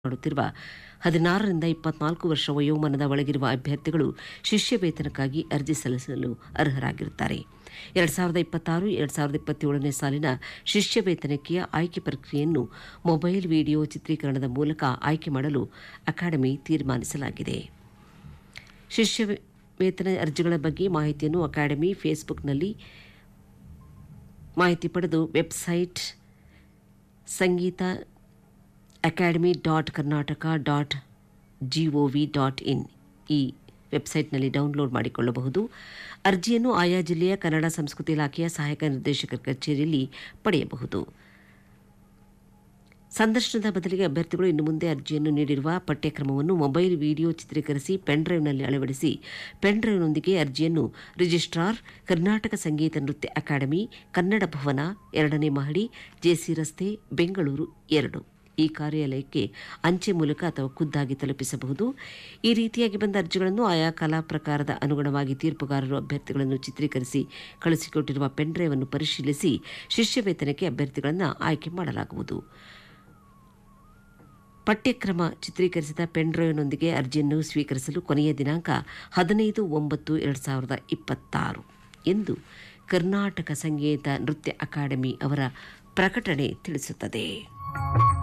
ಮಾಡುತ್ತಿರುವ ಹದಿನಾರರಿಂದ ಇಪ್ಪತ್ನಾಲ್ಕು ವರ್ಷ ವಯೋಮಾನದ ಒಳಗಿರುವ ಅಭ್ಯರ್ಥಿಗಳು ಶಿಷ್ಯ ವೇತನಕ್ಕಾಗಿ ಅರ್ಜಿ ಸಲ್ಲಿಸಲು ಅರ್ಹರಾಗಿರುತ್ತಾರೆ ಎರಡು ಸಾವಿರದ ಇಪ್ಪತ್ತಾರು ಎರಡು ಸಾವಿರದ ಇಪ್ಪತ್ತೇಳನೇ ಸಾಲಿನ ಶಿಷ್ಯ ವೇತನಕ್ಕೆ ಆಯ್ಕೆ ಪ್ರಕ್ರಿಯೆಯನ್ನು ಮೊಬೈಲ್ ವಿಡಿಯೋ ಚಿತ್ರೀಕರಣದ ಮೂಲಕ ಆಯ್ಕೆ ಮಾಡಲು ಅಕಾಡೆಮಿ ತೀರ್ಮಾನಿಸಲಾಗಿದೆ ಶಿಷ್ಯ ವೇತನ ಅರ್ಜಿಗಳ ಬಗ್ಗೆ ಮಾಹಿತಿಯನ್ನು ಅಕಾಡೆಮಿ ಫೇಸ್ಬುಕ್ನಲ್ಲಿ ಮಾಹಿತಿ ಪಡೆದು website Sangeetha academy dot Karnataka dot G O V dot in ಈ ವೆಬ್ಸೈಟ್ನಲ್ಲಿ ಡೌನ್ಲೋಡ್ ಮಾಡಿಕೊಳ್ಳಬಹುದು ಅರ್ಜಿಯನ್ನು ಆಯಾ ಜಿಲ್ಲೆಯ ಕನ್ನಡ ಸಂಸ್ಕೃತಿ ಇಲಾಖೆಯ ಸಹಾಯಕ ನಿರ್ದೇಶಕರ ಕಚೇರಿಯಲ್ಲಿ ಪಡೆಯಬಹುದು ಸಂದರ್ಶನದ ಬದಲಿಗೆ ಅಭ್ಯರ್ಥಿಗಳು ಇನ್ನು ಮುಂದೆ ಅರ್ಜಿಯನ್ನು ನೀಡಿರುವ ಪಠ್ಯಕ್ರಮವನ್ನು ಮೊಬೈಲ್ ವಿಡಿಯೋ ಚಿತ್ರೀಕರಿಸಿ ಪೆನ್ಡ್ರೈವ್ನಲ್ಲಿ ಅಳವಡಿಸಿ ಪೆನ್ಡ್ರೈವ್ನೊಂದಿಗೆ ಅರ್ಜಿಯನ್ನು ರಿಜಿಸ್ಟ್ರಾರ್ ಕರ್ನಾಟಕ ಸಂಗೀತ ನೃತ್ಯ ಅಕಾಡೆಮಿ ಕನ್ನಡ ಭವನ ಎರಡನೇ ಮಹಡಿ ಜೆಸಿ ರಸ್ತೆ ಬೆಂಗಳೂರು ಎರಡು ಈ ಕಾರ್ಯಾಲಯಕ್ಕೆ ಅಂಚೆ ಮೂಲಕ ಅಥವಾ ಖುದ್ದಾಗಿ ತಲುಪಿಸಬಹುದು ಈ ರೀತಿಯಾಗಿ ಬಂದ ಅರ್ಜಿಗಳನ್ನು ಆಯಾ ಕಲಾ ಪ್ರಕಾರದ ಅನುಗುಣವಾಗಿ ತೀರ್ಪುಗಾರರು ಅಭ್ಯರ್ಥಿಗಳನ್ನು ಚಿತ್ರೀಕರಿಸಿ ಕಳಿಸಿಕೊಟ್ಟಿರುವ ಪೆನ್ಡ್ರೈವ್ ಅನ್ನು ಪರಿಶೀಲಿಸಿ ಶಿಷ್ಯ ವೇತನಕ್ಕೆ ಅಭ್ಯರ್ಥಿಗಳನ್ನು ಆಯ್ಕೆ ಮಾಡಲಾಗುವುದು ಪಠ್ಯಕ್ರಮ ಚಿತ್ರೀಕರಿಸಿದ ಪೆನ್ಡ್ರೈವ್ನೊಂದಿಗೆ ಅರ್ಜಿಯನ್ನು ಸ್ವೀಕರಿಸಲು ಕೊನೆಯ ದಿನಾಂಕ ಹದಿನೈದು ಒಂಬತ್ತು ಎರಡು ಸಾವಿರದ ಇಪ್ಪತ್ತಾರು ಎಂದು ಕರ್ನಾಟಕ ಸಂಗೀತ ನೃತ್ಯ ಅಕಾಡೆಮಿ ಅವರ ಪ್ರಕಟಣೆ ತಿಳಿಸುತ್ತದೆ